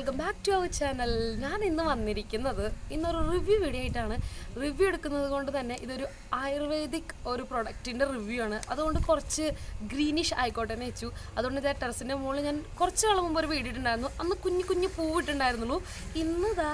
welcome back to our channel ഞാൻ ഇന്ന് വന്നിരിക്കുന്നത് ഇന്നൊരു റിവ്യൂ വീഡിയോ ആയിട്ടാണ് റിവ്യൂ എടുക്കുന്നത് കൊണ്ട് തന്നെ ഇതൊരു ആയുർവേദിക് ഒരു പ്രൊഡക്റ്റിൻ്റെ റിവ്യൂ ആണ് അതുകൊണ്ട് കുറച്ച് ഗ്രീനിഷ് ആയിക്കോട്ടെ എന്ന് വെച്ചു അതുകൊണ്ട് ഇതേ ടെറസിൻ്റെ മുകളിൽ ഞാൻ കുറച്ച് നാൾ മുമ്പ് ഒരു വീഡിയോ ഇട്ടുണ്ടായിരുന്നു അന്ന് കുഞ്ഞു കുഞ്ഞു പൂവിട്ടുണ്ടായിരുന്നുള്ളൂ ഇന്നിതാ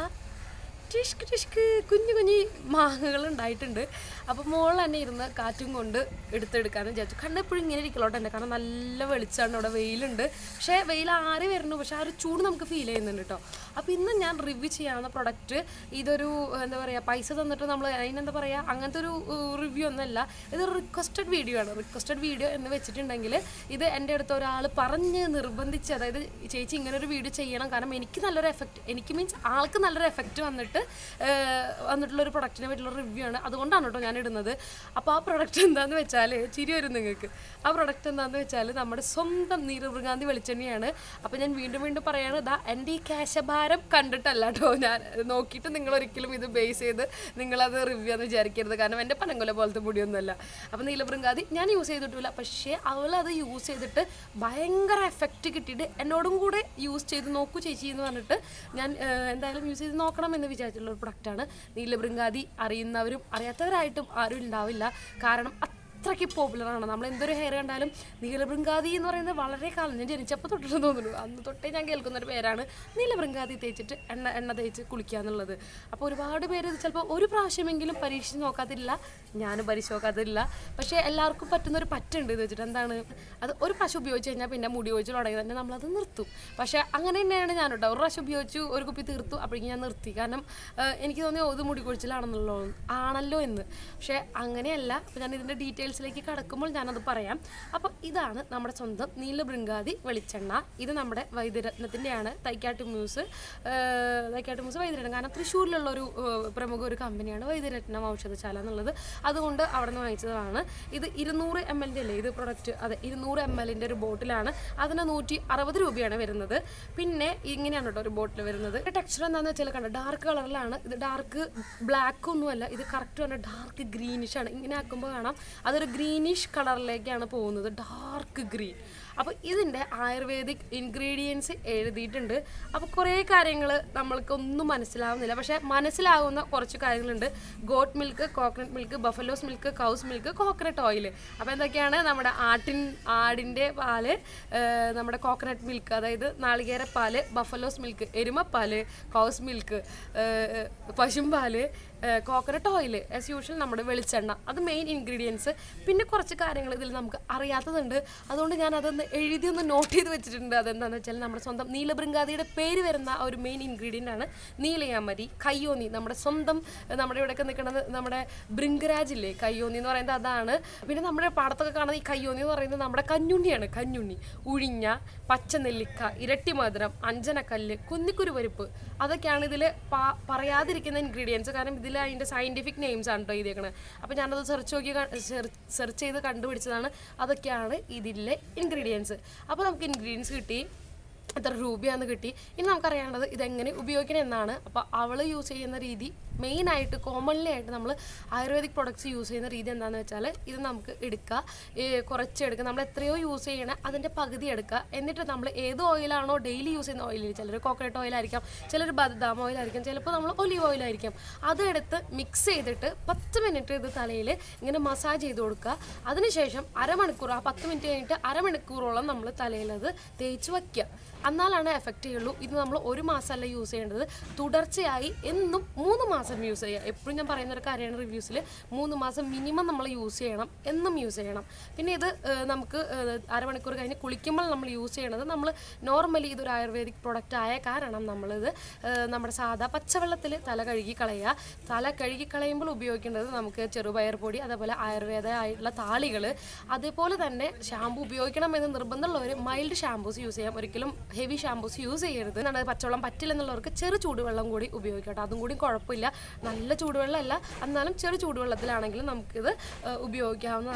ടിഷ്ക് ടിഷ്ക് കുഞ്ഞു കുഞ്ഞു മാങ്ങകൾ ഉണ്ടായിട്ടുണ്ട് അപ്പോൾ മോൾ തന്നെ ഇരുന്ന് കാറ്റും കൊണ്ട് എടുത്തെടുക്കാമെന്ന് വിചാരിച്ചു കണ്ടെപ്പോഴും ഇങ്ങനെ ഇരിക്കലോട്ടെ എൻ്റെ കാരണം നല്ല വെളിച്ചമാണ് അവിടെ വെയിലുണ്ട് പക്ഷേ വെയിൽ ആറി വരുന്നു പക്ഷേ ആ ഒരു ചൂട് നമുക്ക് ഫീൽ ചെയ്യുന്നുണ്ട് കേട്ടോ അപ്പോൾ ഇന്ന് ഞാൻ റിവ്യൂ ചെയ്യാവുന്ന പ്രൊഡക്റ്റ് ഇതൊരു എന്താ പറയുക പൈസ തന്നിട്ട് നമ്മൾ അതിനെന്താ പറയുക അങ്ങനത്തെ ഒരു റിവ്യൂ ഒന്നുമല്ല ഇതൊരു റിക്വസ്റ്റഡ് വീഡിയോ ആണ് റിക്വസ്റ്റഡ് വീഡിയോ എന്ന് വെച്ചിട്ടുണ്ടെങ്കിൽ ഇത് എൻ്റെ അടുത്ത് ഒരാൾ പറഞ്ഞ് നിർബന്ധിച്ച് അതായത് ചേച്ചി ഇങ്ങനെ ഒരു വീഡിയോ ചെയ്യണം കാരണം എനിക്ക് നല്ലൊരു എഫക്റ്റ് എനിക്ക് മീൻസ് ആൾക്ക് നല്ലൊരു എഫക്റ്റ് വന്നിട്ട് ഏഹ്, വന്നിട്ടുള്ള ഒരു പ്രൊഡക്റ്റിനെ പറ്റിയുള്ള റിവ്യൂ ആണ് അതുകൊണ്ടാണ് കേട്ടോ ഞാൻ ഇടുന്നത് അപ്പോൾ ആ പ്രൊഡക്റ്റ് എന്താണെന്ന് വെച്ചാൽ ചിരി വരും നിങ്ങൾക്ക് ആ പ്രൊഡക്റ്റ് എന്താണെന്ന് വെച്ചാൽ നമ്മുടെ സ്വന്തം നീരമൃഗാന്തി വെളിച്ചെണ്ണയാണ് അപ്പോൾ ഞാൻ വീണ്ടും വീണ്ടും പറയാണ് ഇതാ എൻ്റെ ഈ കാശഭാരം കണ്ടിട്ടല്ല കേട്ടോ ഞാൻ നോക്കിയിട്ട് നിങ്ങൾ ഒരിക്കലും ഇത് ബേസ് ചെയ്ത് നിങ്ങളത് റിവ്യൂ എന്ന് വിചാരിക്കരുത് കാരണം എൻ്റെ പനങ്കൊല പോലത്തെ മുടിയൊന്നുമല്ല അപ്പോൾ നീലമൃഗാതി ഞാൻ യൂസ് ചെയ്തിട്ടില്ല പക്ഷേ അവൾ അത് യൂസ് ചെയ്തിട്ട് ഭയങ്കര എഫക്റ്റ് കിട്ടിയിട്ട് എന്നോടും കൂടെ യൂസ് ചെയ്ത് നോക്കൂ ചേച്ചി എന്ന് പറഞ്ഞിട്ട് ഞാൻ ഏഹ്, എന്തായാലും യൂസ് ചെയ്ത് നോക്കണം എന്ന് വിചാരിച്ചിട്ടുള്ള ഒരു പ്രൊഡക്റ്റാണ് നീലബൃങ്കാതി അറിയുന്നവരും അറിയാത്തവരായിട്ടും ആരും ഉണ്ടാവില്ല കാരണം അത്രയ്ക്ക് പോപ്പുലറാണ് നമ്മൾ എന്തൊരു ഹെയർ കണ്ടാലും നീലബൃങ്കാതി എന്ന് പറയുന്നത് വളരെ കാലം ഞാൻ ജനിച്ചപ്പോൾ തൊട്ടിട്ട് തോന്നുന്നു അന്ന് തൊട്ടേ ഞാൻ കേൾക്കുന്ന ഒരു പേരാണ് നീലബൃങ്കാതി തേച്ചിട്ട് എണ്ണ എണ്ണ തേച്ച് കുളിക്കുക എന്നുള്ളത് അപ്പോൾ ഒരുപാട് പേര് ഇത് ചിലപ്പോൾ ഒരു പ്രാവശ്യമെങ്കിലും പരീക്ഷിച്ച് നോക്കാത്തില്ല ഞാനും പരീക്ഷിച്ച് നോക്കാത്തില്ല പക്ഷേ എല്ലാവർക്കും പറ്റുന്ന ഒരു പറ്റുണ്ട് ഇത് വെച്ചിട്ട് എന്താണ് അത് ഒരു പ്രാവശ്യം ഉപയോഗിച്ച് കഴിഞ്ഞാൽ പിന്നെ മുടി ഒഴിച്ച് തുടങ്ങി തന്നെ നമ്മളത് നിർത്തും പക്ഷേ അങ്ങനെ തന്നെയാണ് ഞാൻ കേട്ടോ ഒരു പ്രാവശ്യം ഉപയോഗിച്ചു ഒരു കുപ്പി തീർത്തു അപ്പോഴേക്കും ഞാൻ നിർത്തി കാരണം ആ, എനിക്ക് തോന്നി ഓ, ഇത് മുടി കൊഴിച്ചിലാണെന്നുള്ളൂ ആണല്ലോ എന്ന് പക്ഷേ അങ്ങനെയല്ല അപ്പോൾ ഞാൻ ഇതിൻ്റെ ഡീറ്റെയിൽസിലേക്ക് കടക്കുമ്പോൾ ഞാനത് പറയാം അപ്പോൾ ഇതാണ് നമ്മുടെ സ്വന്തം നീലബൃങ്കാതി വെളിച്ചെണ്ണ ഇത് നമ്മുടെ വൈദ്യരത്നത്തിൻ്റെയാണ് തൈക്കാട്ട് മ്യൂസ് തൈക്കാട്ട് മ്യൂസ് വൈദ്യരത്നം കാരണം തൃശ്ശൂരിലുള്ള ഒരു ഏഹ്, പ്രമുഖ ഒരു കമ്പനിയാണ് വൈദ്യരത്നം ഔഷധശാല എന്നുള്ളത് അതുകൊണ്ട് അവിടെ നിന്ന് വാങ്ങിച്ചതാണ് ഇത് ഇരുന്നൂറ് എം എല്ലിൻ്റെ അല്ലേ ഇത് പ്രൊഡക്റ്റ് അതെ ഇരുന്നൂറ് എം എല്ലിൻ്റെ ഒരു ബോട്ടിലാണ് അതിന് നൂറ്റി അറുപത് രൂപയാണ് വരുന്നത് പിന്നെ ഇങ്ങനെയാണ് കേട്ടോ ഒരു ബോട്ടിൽ വരുന്നത് ടെക്സ്ചർ എന്താണെന്ന് വെച്ചാൽ കണ്ടോ ഡാർക്ക് കളറിലാണ് ഇത് ഡാർക്ക് ബ്ലാക്ക് ഒന്നുമല്ല ഇത് കറക്റ്റ് പറഞ്ഞാൽ ഡാർക്ക് ഗ്രീനിഷ് ആണ് ഇങ്ങനെ ആക്കുമ്പോൾ കാണാം അതൊരു ഗ്രീനിഷ് കളറിലേക്കാണ് പോകുന്നത് ഡാർക്ക് ഗ്രീൻ അപ്പോൾ ഇതിൻ്റെ ആയുർവേദിക് ഇൻഗ്രീഡിയൻസ് എഴുതിയിട്ടുണ്ട് അപ്പോൾ കുറേ കാര്യങ്ങൾ നമ്മൾക്കൊന്നും മനസ്സിലാവുന്നില്ല പക്ഷേ മനസ്സിലാവുന്ന കുറച്ച് കാര്യങ്ങളുണ്ട് goat milk coconut milk buffalo's milk cow's milk coconut oil അപ്പോൾ എന്തൊക്കെയാണ് നമ്മുടെ ആട്ടിൻ ആടിൻ്റെ പാല് ഏഹ് നമ്മുടെ കോക്കനട്ട് മിൽക്ക് അതായത് നാളികേര പാല് ബഫലോസ് മിൽക്ക് എരുമപ്പാല് കൗസ് മിൽക്ക് ഏഹ് പശുമ്പാല് കോക്കനട്ട് ഓയിൽ ആസ് യൂഷ്വൽ നമ്മുടെ വെളിച്ചെണ്ണ അത് മെയിൻ ഇൻഗ്രീഡിയൻസ് പിന്നെ കുറച്ച് കാര്യങ്ങൾ ഇതിൽ നമുക്ക് അറിയാത്തതുണ്ട് അതുകൊണ്ട് ഞാൻ അതൊന്ന് എഴുതി ഒന്ന് നോട്ട് ചെയ്ത് വെച്ചിട്ടുണ്ട് അതെന്താണെന്ന് വെച്ചാൽ നമ്മുടെ സ്വന്തം നീലബൃങ്കാതിയുടെ പേര് വരുന്ന ആ ഒരു മെയിൻ ഇൻഗ്രീഡിയൻ്റ് ആണ് നീലയാമരി കയ്യോന്നി നമ്മുടെ സ്വന്തം ഏഹ് നമ്മുടെ ഇവിടെയൊക്കെ നിൽക്കുന്നത് നമ്മുടെ ബൃങ്കരാജില്ലേ കയ്യോന്നി എന്ന് പറയുന്നത് അതാണ് പിന്നെ നമ്മുടെ പാടത്തൊക്കെ കാണുന്ന ഈ കയ്യോന്നി എന്ന് പറയുന്നത് നമ്മുടെ കഞ്ഞുണ്ണിയാണ് കഞ്ഞുണ്ണി ഉഴിഞ്ഞ പച്ചനെല്ലിക്ക ഇരട്ടി മധുരം അഞ്ചനക്കല്ല് കുന്നിക്കുരു പരിപ്പ് അതൊക്കെയാണ് ഇതിൽ പറയാതിരിക്കുന്ന ഇൻഗ്രീഡിയൻസ് കാരണം ഇതിൽ അതിൻ്റെ സയൻറ്റിഫിക് നെയിംസ് ആണ് കേട്ടോ ചെയ്തേക്കണത് അപ്പോൾ ഞാനത് സെർച്ച് നോക്കി സെർച്ച് ചെയ്ത് കണ്ടുപിടിച്ചതാണ് അതൊക്കെയാണ് ഇതിലെ ഇൻഗ്രീഡിയൻസ് അപ്പോൾ നമുക്ക് ഇൻഗ്രീഡിയൻസ് കിട്ടി എത്ര രൂപയാന്ന് കിട്ടി ഇനി നമുക്കറിയേണ്ടത് ഇതെങ്ങനെ ഉപയോഗിക്കണം എന്നാണ് അപ്പോൾ അവൾ യൂസ് ചെയ്യുന്ന രീതി മെയിനായിട്ട് കോമൺലി ആയിട്ട് നമ്മൾ ആയുർവേദിക് പ്രൊഡക്ട്സ് യൂസ് ചെയ്യുന്ന രീതി എന്താണെന്ന് വെച്ചാൽ ഇത് നമുക്ക് എടുക്കുക ഏ, കുറച്ച് എടുക്കുക നമ്മൾ എത്രയോ യൂസ് ചെയ്യണേ അതിൻ്റെ പകുതി എടുക്കുക എന്നിട്ട് നമ്മൾ ഏത് ഓയിലാണോ ഡെയിലി യൂസ് ചെയ്യുന്ന ഓയിൽ ചിലർ കോക്കനട്ട് ഓയിലായിരിക്കാം ചിലർ ബദാം ഓയിലായിരിക്കും ചിലപ്പോൾ നമ്മൾ ഒലിവ് ഓയിലായിരിക്കും അതെടുത്ത് മിക്സ് ചെയ്തിട്ട് പത്ത് മിനിറ്റ് ഇത് തലയിൽ ഇങ്ങനെ മസാജ് ചെയ്ത് കൊടുക്കുക അതിനുശേഷം അരമണിക്കൂർ ആ പത്ത് മിനിറ്റ് കഴിഞ്ഞിട്ട് അരമണിക്കൂറോളം നമ്മൾ തലയിൽ അത് തേച്ച് വയ്ക്കുക എന്നാലാണ് എഫക്റ്റ് ചെയ്യുള്ളൂ ഇത് നമ്മൾ ഒരു മാസമല്ല യൂസ് ചെയ്യേണ്ടത് തുടർച്ചയായി എന്നും മൂന്ന് മാസം യൂസ് ചെയ്യുക എപ്പോഴും ഞാൻ പറയുന്ന ഒരു കാര്യമാണ് റിവ്യൂസിൽ മൂന്ന് മാസം മിനിമം നമ്മൾ യൂസ് ചെയ്യണം എന്നും യൂസ് ചെയ്യണം പിന്നെ ഇത് ഏഹ്, നമുക്ക് ഏഹ്, അരമണിക്കൂർ കഴിഞ്ഞ് കുളിക്കുമ്പോൾ നമ്മൾ യൂസ് ചെയ്യണത് നമ്മൾ നോർമലി ഇതൊരു ആയുർവേദിക് പ്രൊഡക്റ്റ് ആയ കാരണം നമ്മളിത് ഏഹ്, നമ്മുടെ സാധാ പച്ചവെള്ളത്തിൽ തല കഴുകി കളയുക തല കഴുകി കളയുമ്പോൾ ഉപയോഗിക്കേണ്ടത് നമുക്ക് ചെറുപയർ പൊടി അതേപോലെ ആയുർവേദ ആയിട്ടുള്ള താളികൾ അതേപോലെ തന്നെ ഷാമ്പു ഉപയോഗിക്കണം എന്ന് നിർബന്ധമുള്ളവർ മൈൽഡ് ഷാമ്പൂസ് യൂസ് ചെയ്യാം ഒരിക്കലും ഹെവി ഷാമ്പൂസ് യൂസ് ചെയ്യരുത് എന്നാണ് പച്ചവെള്ളം പറ്റില്ലെന്നുള്ളവർക്ക് ചെറു ചൂടുവെള്ളം കൂടി ഉപയോഗിക്കട്ടെ അതും കൂടി കുഴപ്പമില്ല നല്ല ചൂടുവെള്ളമല്ല എന്നാലും ചെറു ചൂടുവെള്ളത്തിലാണെങ്കിലും നമുക്കിത് ഏഹ്, ഉപയോഗിക്കാവുന്നതാണ്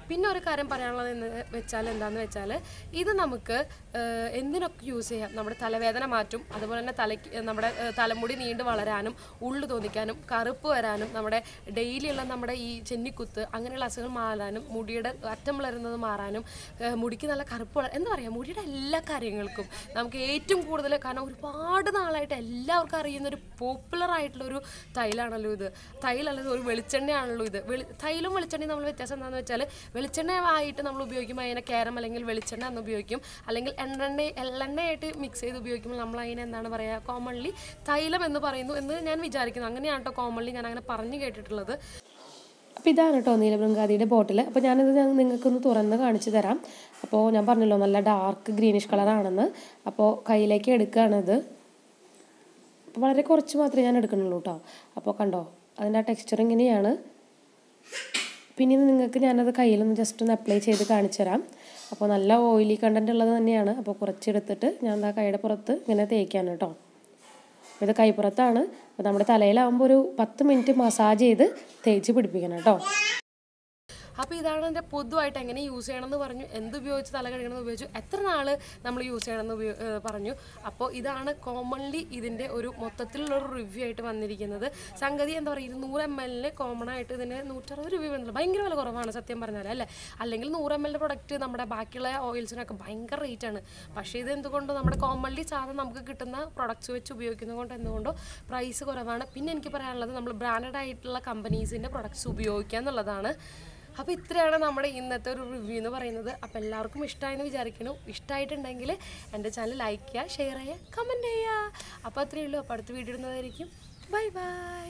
പിന്നെ ഒരു കാര്യം പറയാനുള്ളത് എന്ന് വെച്ചാൽ എന്താണെന്ന് വെച്ചാൽ ഇത് നമുക്ക് ഏഹ്, എന്തിനൊക്കെ യൂസ് ചെയ്യാം നമ്മുടെ തലവേദന മാറ്റും അതുപോലെ തന്നെ തലയ്ക്ക് ഏഹ്, നമ്മുടെ ഏഹ്, തലമുടി നീണ്ട് വളരാനും ഉള്ളു തോന്നിക്കാനും കറുപ്പ് വരാനും നമ്മുടെ ഡെയിലിയുള്ള നമ്മുടെ ഈ ചെന്നിക്കുത്ത് അങ്ങനെയുള്ള അസുഖങ്ങൾ മാറാനും മുടിയുടെ അറ്റം വളരുന്നത് മാറാനും ഏഹ്, മുടിക്ക് നല്ല കറുപ്പ് വള എന്താ പറയുക മുടിയുടെ എല്ലാ കാര്യങ്ങൾക്കും നമുക്ക് ഏറ്റവും കൂടുതൽ കാരണം ഒരുപാട് നാളായിട്ട് എല്ലാവർക്കും അറിയുന്ന ഒരു പോപ്പുലർ ആയിട്ടുള്ള ഒരു തൈലാണല്ലോ ഇത് തൈലല്ല ഒരു വെളിച്ചെണ്ണയാണല്ലോ ഇത് വെളി തൈലും വെളിച്ചെണ്ണയും നമ്മൾ വ്യത്യാസം എന്താണെന്ന് വെച്ചാൽ വെളിച്ചെണ്ണ ആയിട്ട് നമ്മൾ ഉപയോഗിക്കുമ്പോൾ അതിനെ കേരം അല്ലെങ്കിൽ വെളിച്ചെണ്ണ എന്ന് ഉപയോഗിക്കും അല്ലെങ്കിൽ എണ്ണെണ്ണ എള്ളെണ്ണയായിട്ട് മിക്സ് ചെയ്ത് ഉപയോഗിക്കുമ്പോൾ നമ്മൾ അതിനെ എന്താണ് പറയുക കോമൺലി തൈലം എന്ന് പറയുന്നു എന്ന് ഞാൻ വിചാരിക്കുന്നു അങ്ങനെയാണ് കേട്ടോ കോമൺലി ഞാൻ അങ്ങനെ പറഞ്ഞു കേട്ടിട്ടുള്ളത് അപ്പോൾ ഇതാണ് കേട്ടോ നീലബൃങ്കാതിയുടെ ബോട്ടിൽ അപ്പോൾ ഞാനിത് ഞാൻ നിങ്ങൾക്കൊന്ന് തുറന്ന് കാണിച്ചു തരാം അപ്പോൾ ഞാൻ പറഞ്ഞല്ലോ നല്ല ഡാർക്ക് ഗ്രീനിഷ് കളറാണെന്ന് അപ്പോൾ കയ്യിലേക്ക് എടുക്കുകയാണിത് അപ്പോൾ വളരെ കുറച്ച് മാത്രമേ ഞാൻ എടുക്കുന്നുള്ളൂ കേട്ടോ അപ്പോൾ കണ്ടോ അതിൻ്റെ ആ ടെക്സ്ചർ ഇങ്ങനെയാണ് പിന്നെ ഇത് നിങ്ങൾക്ക് ഞാനത് കയ്യിലൊന്ന് ജസ്റ്റ് ഒന്ന് അപ്ലൈ ചെയ്ത് കാണിച്ചു തരാം അപ്പോൾ നല്ല ഓയിലി കണ്ടൻറ് ഉള്ളത് തന്നെയാണ് അപ്പോൾ കുറച്ചെടുത്തിട്ട് ഞാൻ ആ കൈയുടെ പുറത്ത് ഇങ്ങനെ തേക്കാണ് കേട്ടോ അപ്പോൾ ഇത് കൈപ്പുറത്താണ് അപ്പോൾ നമ്മുടെ തലയിലാവുമ്പോൾ ഒരു പത്ത് മിനിറ്റ് മസാജ് ചെയ്ത് തേച്ച് പിടിപ്പിക്കണം കേട്ടോ അപ്പോൾ ഇതാണ് എൻ്റെ പൊതുവായിട്ട് എങ്ങനെ യൂസ് ചെയ്യണമെന്ന് പറഞ്ഞു എന്ത് ഉപയോഗിച്ച് തല കഴുകണമെന്ന് ഉപയോഗിച്ചു എത്ര നാൾ നമ്മൾ യൂസ് ചെയ്യണമെന്ന് ഉപയോ ഏഹ് പറഞ്ഞു അപ്പോൾ ഇതാണ് കോമൺലി ഇതിൻ്റെ ഒരു മൊത്തത്തിലുള്ള ഒരു റിവ്യൂ ആയിട്ട് വന്നിരിക്കുന്നത് സംഗതി എന്താ പറയുക ഇത് നൂറ് എം എല്ലിന് കോമൺ ആയിട്ട് ഇതിന് നൂറ്ററുപത് രൂപ വരുന്നുള്ളൂ ഭയങ്കര വില കുറവാണ് സത്യം പറഞ്ഞാൽ അല്ലേ അല്ലെങ്കിൽ നൂറ് എം എല്ലിൻ്റെ പ്രൊഡക്റ്റ് നമ്മുടെ ബാക്കിയുള്ള ഓയിൽസിനൊക്കെ ഭയങ്കര റേറ്റാണ് പക്ഷേ ഇത് എന്തുകൊണ്ടോ നമ്മുടെ കോമൺലി സാധനം നമുക്ക് കിട്ടുന്ന പ്രൊഡക്ട്സ് വെച്ച് ഉപയോഗിക്കുന്നത് കൊണ്ട് എന്തുകൊണ്ടോ പ്രൈസ് കുറവാണ് പിന്നെ എനിക്ക് പറയാനുള്ളത് നമ്മൾ ബ്രാൻഡഡ് ആയിട്ടുള്ള കമ്പനീസിൻ്റെ പ്രൊഡക്ട്സ് ഉപയോഗിക്കുക എന്നുള്ളതാണ് അപ്പോൾ ഇത്രയാണ് നമ്മുടെ ഇന്നത്തെ ഒരു റിവ്യൂ എന്ന് പറയുന്നത് അപ്പോൾ എല്ലാവർക്കും ഇഷ്ടമായെന്ന് വിചാരിക്കുന്നു ഇഷ്ടമായിട്ടുണ്ടെങ്കിൽ എൻ്റെ ചാനൽ ലൈക്ക് ചെയ്യുക ഷെയർ ചെയ്യുക കമൻറ്റ് ചെയ്യുക അപ്പോൾ അത്രയേ ഉള്ളൂ അപ്പോൾ അടുത്ത വീഡിയോ ഇടുന്നതായിരിക്കും ബൈ ബൈ